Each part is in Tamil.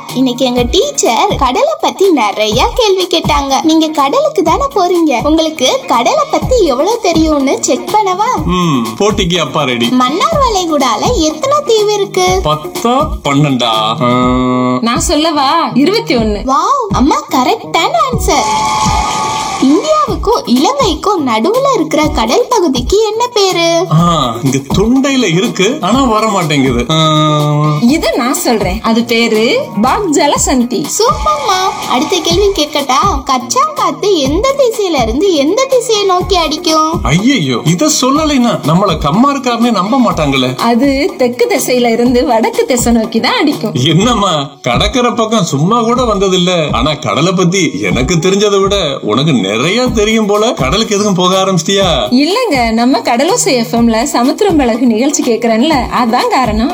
இன்னைக்கு எங்க டீச்சர் கடலை பத்தி நிறைய கேள்வி கேட்டாங்க நீங்க கடலுக்கு தானே போறீங்க உங்களுக்கு கடலை பத்தி எவ்வளவு தெரியும்னு செக் பண்ணவா ம் போட்டிக்கு அப்பா ரெடி மன்னார் வளைகுடால எத்தனை தீவு இருக்கு பத்தா பன்னெண்டா ஆ, நான் சொல்லவா இருபத்தி ஒண்ணு வாவ் அம்மா கரெக்டான ஆன்சர் இந்தியாவுக்கும் இலங்கைக்கும் நடுவுல இருக்கிற கடல் பகுதிக்கு என்ன பேரு ஆ, இங்க தொண்டையில இருக்கு ஆனா வர மாட்டேங்குது ஆ, இது நான் சொல்றேன் அது பேரு பாக் ஜலசந்தி சூப்பர்மா அடுத்த கேள்வி கேட்கட்டா கச்சா காத்து எந்த திசையில இருந்து எந்த திசையை நோக்கி அடிக்கும் ஐயையோ இத சொல்லலைன்னா நம்மள கம்மா இருக்காருன்னே நம்ப மாட்டாங்களே அது தெற்கு திசையில இருந்து வடக்கு திசை நோக்கி தான் அடிக்கும் என்னம்மா கடற்கரை பக்கம் சும்மா கூட வந்ததில்ல ஆனா கடலை பத்தி எனக்கு தெரிஞ்சதை விட உனக்கு நிறைய தெரியும் போல கடலுக்கு எதுக்கும் போக ஆரம்பிச்சிட்டியா இல்லங்க நம்ம கடலோசை எஃப்எம்ல சமுத்திரம் பழகு நிகழ்ச்சி கேக்குறேன்ல அதான் காரணம்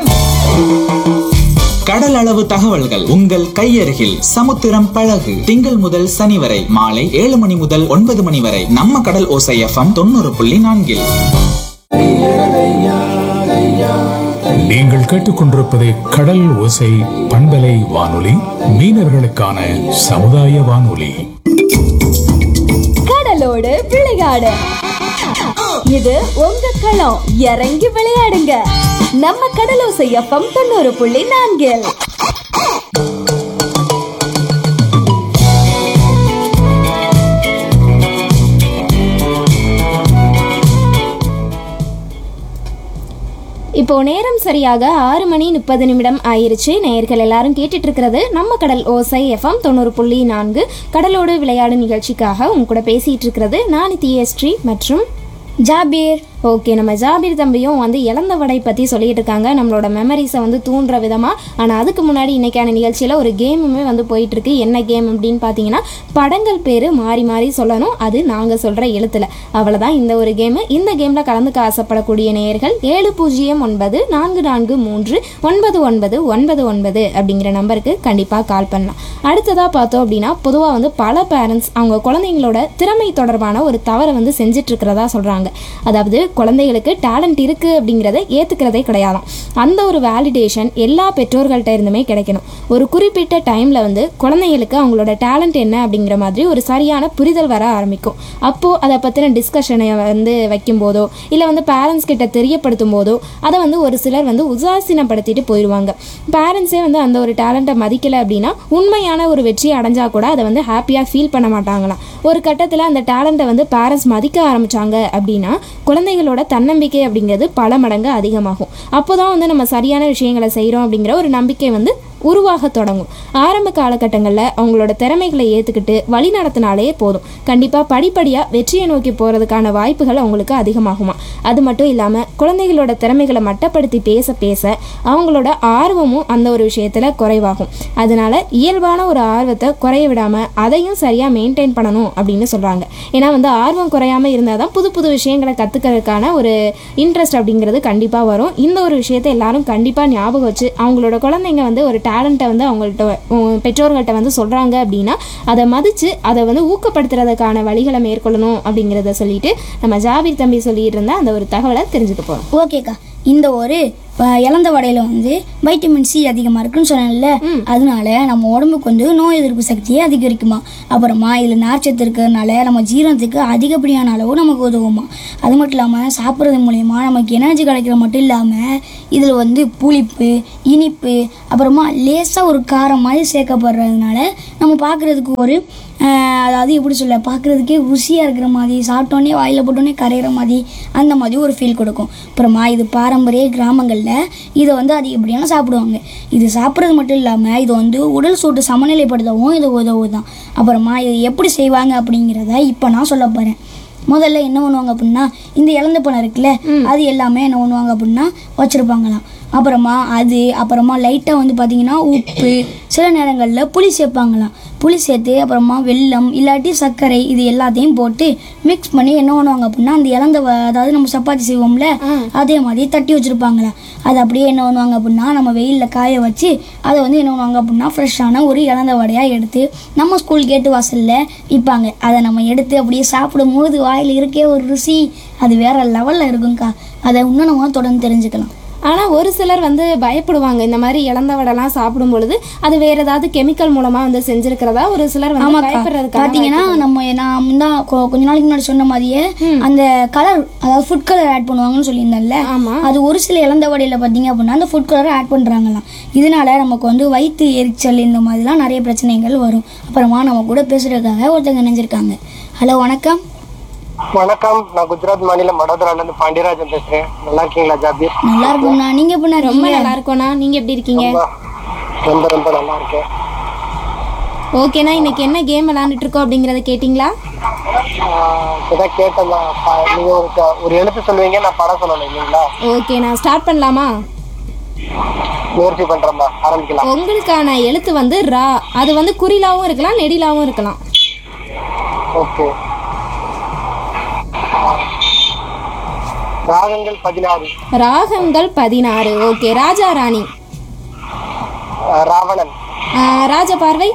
கடல் அளவு தகவல்கள் உங்கள் கையருகில் சமுத்திரம் பழகு திங்கள் முதல் சனி வரை மாலை ஏழு மணி முதல் ஒன்பது மணி வரை நம்ம கடல் ஓசை எஃப்எம் தொண்ணூறு புள்ளி நான்கில் நீங்கள் கேட்டுக்கொண்டிருப்பது கடல் ஓசை பண்பலை வானொலி மீனவர்களுக்கான சமுதாய வானொலி கடலோடு விளையாடு இது உங்க களம் இறங்கி விளையாடுங்க நம்ம கடலோசை எஃப்எம் தொண்ணூறு புள்ளி நான்கில் இப்போ நேரம் சரியாக ஆறு மணி முப்பது நிமிடம் ஆயிருச்சு நேயர்கள் எல்லாரும் கேட்டுட்டு இருக்கிறது நம்ம கடல் ஓசை எஃப்எம் தொண்ணூறு புள்ளி நான்கு கடலோடு விளையாடு நிகழ்ச்சிக்காக உங்க கூட பேசிட்டு இருக்கிறது நான் தியஸ்ரீ மற்றும் ஜாபீர் ஓகே நம்ம ஜாபீர் தம்பியும் வந்து இழந்த வடை பற்றி சொல்லிட்டு இருக்காங்க நம்மளோட மெமரிஸை வந்து தூண்டுற விதமாக ஆனால் அதுக்கு முன்னாடி இன்னைக்கான நிகழ்ச்சியில் ஒரு கேமுமே வந்து போயிட்டு இருக்கு என்ன கேம் அப்படின்னு பார்த்தீங்கன்னா படங்கள் பேர் மாறி மாறி சொல்லணும் அது நாங்கள் சொல்கிற எழுத்துல அவ்வளோதான் இந்த ஒரு கேமு இந்த கேமில் கலந்துக்க ஆசைப்படக்கூடிய நேயர்கள் ஏழு பூஜ்ஜியம் ஒன்பது நான்கு நான்கு மூன்று ஒன்பது ஒன்பது ஒன்பது ஒன்பது அப்படிங்கிற நம்பருக்கு கண்டிப்பாக கால் பண்ணலாம் அடுத்ததாக பார்த்தோம் அப்படின்னா பொதுவாக வந்து பல பேரண்ட்ஸ் அவங்க குழந்தைங்களோட திறமை தொடர்பான ஒரு தவறை வந்து செஞ்சுட்டு இருக்கிறதா சொல்கிறாங்க அதாவது குழந்தைகளுக்கு டேலண்ட் இருக்குது அப்படிங்கிறத ஏற்றுக்கிறதே கிடையாதாம் அந்த ஒரு வேலிடேஷன் எல்லா பெற்றோர்கள்ட்ட இருந்துமே கிடைக்கணும் ஒரு குறிப்பிட்ட டைமில் வந்து குழந்தைகளுக்கு அவங்களோட டேலண்ட் என்ன அப்படிங்கிற மாதிரி ஒரு சரியான புரிதல் வர ஆரம்பிக்கும் அப்போது அதை பற்றின டிஸ்கஷனை வந்து வைக்கும்போதோ இல்லை வந்து பேரண்ட்ஸ் கிட்ட தெரியப்படுத்தும் போதோ அதை வந்து ஒரு சிலர் வந்து உதாசீனப்படுத்திட்டு போயிடுவாங்க பேரண்ட்ஸே வந்து அந்த ஒரு டேலண்ட்டை மதிக்கலை அப்படின்னா உண்மையான ஒரு வெற்றி அடைஞ்சா கூட அதை வந்து ஹாப்பியாக ஃபீல் பண்ண மாட்டாங்களாம் ஒரு கட்டத்தில் அந்த டேலண்ட்டை வந்து பேரண்ட்ஸ் மதிக்க ஆரம்பிச்சாங்க அப்படின்னா குழந்தைகளோட தன்னம்பிக்கை அப்படிங்கிறது பல மடங்கு அதிகமாகும் அப்போ தான் வந்து நம்ம சரியான விஷயங்களை செய்கிறோம் அப்படிங்கிற ஒரு நம்பிக்கை வந்து உருவாக தொடங்கும் ஆரம்ப காலகட்டங்களில் அவங்களோட திறமைகளை ஏற்றுக்கிட்டு வழி நடத்தினாலே போதும் கண்டிப்பாக படிப்படியாக வெற்றியை நோக்கி போகிறதுக்கான வாய்ப்புகள் அவங்களுக்கு அதிகமாகுமா அது மட்டும் இல்லாமல் குழந்தைகளோட திறமைகளை மட்டப்படுத்தி பேச பேச அவங்களோட ஆர்வமும் அந்த ஒரு விஷயத்தில் குறைவாகும் அதனால இயல்பான ஒரு ஆர்வத்தை குறைய விடாமல் அதையும் சரியாக மெயின்டைன் பண்ணணும் அப்படின்னு சொல்கிறாங்க ஏன்னா வந்து ஆர்வம் குறையாமல் இருந்தால் தான் புது புது விஷயங்களை கற்றுக்கிறதுக்கான ஒரு இன்ட்ரெஸ்ட் அப்படிங்கிறது கண்டிப்பாக வரும் இந்த ஒரு விஷயத்தை எல்லாரும் கண்டிப்பாக ஞாபகம் வச்சு அவங்களோட குழந்தைங்க வந்து ஒரு டேலண்ட்டை வந்து அவங்கள்ட்ட உம், பெற்றோர்கள்ட்ட வந்து சொல்கிறாங்க அப்படின்னா அதை மதித்து அதை வந்து ஊக்கப்படுத்துறதுக்கான வழிகளை மேற்கொள்ளணும் அப்படிங்கிறத சொல்லிட்டு நம்ம ஜாபீர் தம்பி சொல்லிட்டு இருந்தா அந்த ஒரு தகவலை தெரிஞ்சுக்க போகிறோம் ஓகேக்கா இந்த ஒரு அஹ், இளந்த வடையில வந்து வைட்டமின் சி அதிகமாக இருக்குன்னு சொன்னேன்ல அதனால நம்ம உடம்புக்கு வந்து நோய் எதிர்ப்பு சக்தியை அதிகரிக்குமா அப்புறமா இதில் நார்ச்சத்து இருக்கிறதுனால நம்ம ஜீரணத்துக்கு அதிகப்படியான அளவு நமக்கு உதவுமா அது மட்டும் இல்லாமல் சாப்பிட்றது மூலயமா நமக்கு எனர்ஜி கிடைக்கிறது மட்டும் இல்லாமல் இதில் வந்து புளிப்பு இனிப்பு அப்புறமா லேசாக ஒரு காரம் மாதிரி சேர்க்கப்படுறதுனால நம்ம பார்க்குறதுக்கு ஒரு ஆஹ் அதாவது எப்படி சொல்ல பார்க்குறதுக்கே ருசியாக இருக்கிற மாதிரி சாப்பிட்டோன்னே வாயில் போட்டோன்னே கரையிற மாதிரி அந்த மாதிரி ஒரு ஃபீல் கொடுக்கும் அப்புறமா இது பாரம்பரிய கிராமங்களில் இதை வந்து அதிகப்படியான சாப்பிடுவாங்க இது சாப்பிட்றது மட்டும் இல்லாமல் இது வந்து உடல் சூட்டு சமநிலைப்படுத்தவும் இது உதவுதான் அப்புறமா இது எப்படி செய்வாங்க அப்படிங்கிறத இப்போ நான் சொல்ல போகிறேன் முதல்ல என்ன பண்ணுவாங்க அப்படின்னா இந்த இழந்த பழம் இருக்குல்ல அது எல்லாமே என்ன பண்ணுவாங்க அப்படின்னா வச்சுருப்பாங்களாம் அப்புறமா அது அப்புறமா லைட்டாக வந்து பார்த்தீங்கன்னா உப்பு சில நேரங்களில் புளி சேர்ப்பாங்களாம் புளி சேர்த்து அப்புறமா வெல்லம் இல்லாட்டி சர்க்கரை இது எல்லாத்தையும் போட்டு மிக்ஸ் பண்ணி என்ன பண்ணுவாங்க அப்படின்னா அந்த இழந்த வ- அதாவது நம்ம சப்பாத்தி செய்வோம்ல அதே மாதிரி தட்டி வச்சுருப்பாங்களாம் அது அப்படியே என்ன பண்ணுவாங்க அப்படின்னா நம்ம வெயிலில் காய வச்சு அதை வந்து என்ன பண்ணுவாங்க அப்படின்னா ஃப்ரெஷ்ஷான ஒரு இழந்த வடையாக எடுத்து நம்ம ஸ்கூல் கேட்டு வாசலில் விற்பாங்க அதை நம்ம எடுத்து அப்படியே சாப்பிடும்போது வாயில் இருக்கே ஒரு ருசி அது வேற லெவலில் இருக்கும்க்கா அதை இன்னும் நம்ம தொடர்ந்து தெரிஞ்சுக்கலாம் ஆனால் ஒரு சிலர் வந்து பயப்படுவாங்க இந்த மாதிரி இழந்த வடைலாம் சாப்பிடும் பொழுது அது வேற ஏதாவது கெமிக்கல் மூலமா வந்து செஞ்சிருக்கிறதா ஒரு சிலர் வந்து ஆமாக்கா பயப்படுறதுக்கான பாத்தீங்கன்னா நம்ம நான் முந்தா கொ- கொஞ்ச நாளைக்கு முன்னாடி சொன்ன மாதிரியே அந்த கலர் அதாவது ஃபுட் கலர் ஆட் பண்ணுவாங்கன்னு சொல்லியிருந்தேன்ல ஆமா. அது ஒரு சில இளந்த வடையில பாத்தீங்க அப்படின்னா அந்த ஃபுட் கலரை ஆட் பண்றாங்களாம் இதனால நமக்கு வந்து வயிற்று எரிச்சல் இந்த மாதிரிலாம் நிறைய பிரச்சனைகள் வரும் அப்புறமா நம்ம கூட பேசுறதுக்காக ஒருத்தங்க நினைஞ்சிருக்காங்க ஹலோ வணக்கம் வணக்கம் நான் குஜராத் மாநிலம் வடோதரால இருந்து பாண்டியராஜன் பேசுறேன் நல்லா இருக்கீங்களா ஜாபீர் நல்லா இருக்கும்ண்ணா நீங்க எப்படி ரொம்ப இருக்கீங்க நல்லா இருக்கோண்ணா நீங்க எப்படி இருக்கீங்க ரொம்ப ரொம்ப நல்லா இருக்கேன் ஓகேண்ணா இன்னைக்கு என்ன கேம் விளையாண்டுட்டு இருக்கோம் அப்படிங்கறத கேட்டிங்களா ஆஹ் இப்பதான் கேட்டேன்மா ப- நீங்க ஒரு க- ஒரு எழுத்து சொல்லுவீங்க நான் படம் சொல்லணும் இல்லைங்களா ஓகே நான் ஸ்டார்ட் பண்ணலாமா முயற்சி பண்றேம்மா ஆரம்பிக்கலாம் உங்களுக்கான எழுத்து வந்து ரா அது வந்து குறிலாவும் இருக்கலாம் நெடிலாவும் இருக்கலாம் ஓகே ராகங்கள் பதினாறு ராகங்கள் பதினாறு ஓகே ராஜா ராணி ஆஹ் ராவணன் ஆஹ் ராஜ பார்வை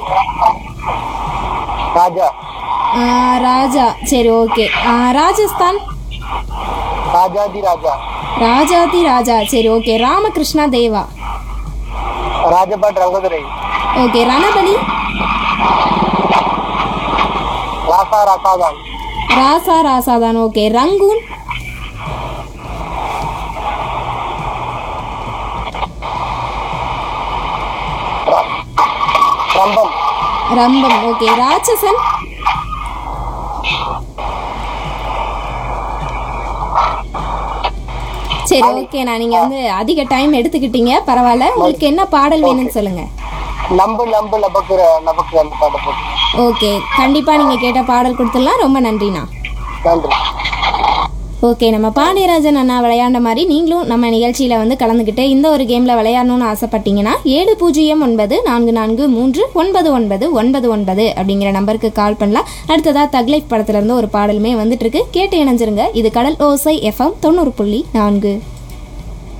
ராஜா ஆஹ் ராஜா சரி ஓகே ஆஹ் ராஜஸ்தான் ராஜாதி ராஜா ராஜாதி ராஜா சரி ஓகே ராமகிருஷ்ணா தேவா ராஜபாட் ரங்கதுரை ஓகே ரணபலி ராசா ராசாதான் ராசா ராசாதான் ஓகே ரங்கூன் ரம்பம் ரம்பம் ஓகே ராட்சசன் சரி ஓகேண்ணா நீங்க வந்து அதிக டைம் எடுத்துக்கிட்டீங்க பரவாயில்ல உங்களுக்கு என்ன பாடல் வேணும்னு சொல்லுங்க நம்பு நம்பு லபக்குற லபக்கு அந்த பாட்டை போட்டு ஓகே கண்டிப்பா நீங்க கேட்ட பாடல் கொடுத்துடலாம் ரொம்ப நன்றிண்ணா நன்றி ஓகே நம்ம பாண்டியராஜன் அண்ணா விளையாண்ட மாதிரி நீங்களும் நம்ம நிகழ்ச்சியில் வந்து கலந்துக்கிட்டு இந்த ஒரு கேமில் விளையாடணும்னு ஆசைப்பட்டீங்கன்னா ஏழு பூஜ்ஜியம் ஒன்பது நான்கு நான்கு மூன்று ஒன்பது ஒன்பது ஒன்பது ஒன்பது அப்படிங்கிற நம்பருக்கு கால் பண்ணலாம் அடுத்ததாக தக்லைஃப் படத்துலேருந்து ஒரு பாடலுமே வந்துட்டு இருக்கு கேட்டு இணைஞ்சிருங்க இது கடல் ஓசை எஃப்எம் தொண்ணூறு புள்ளி நான்கு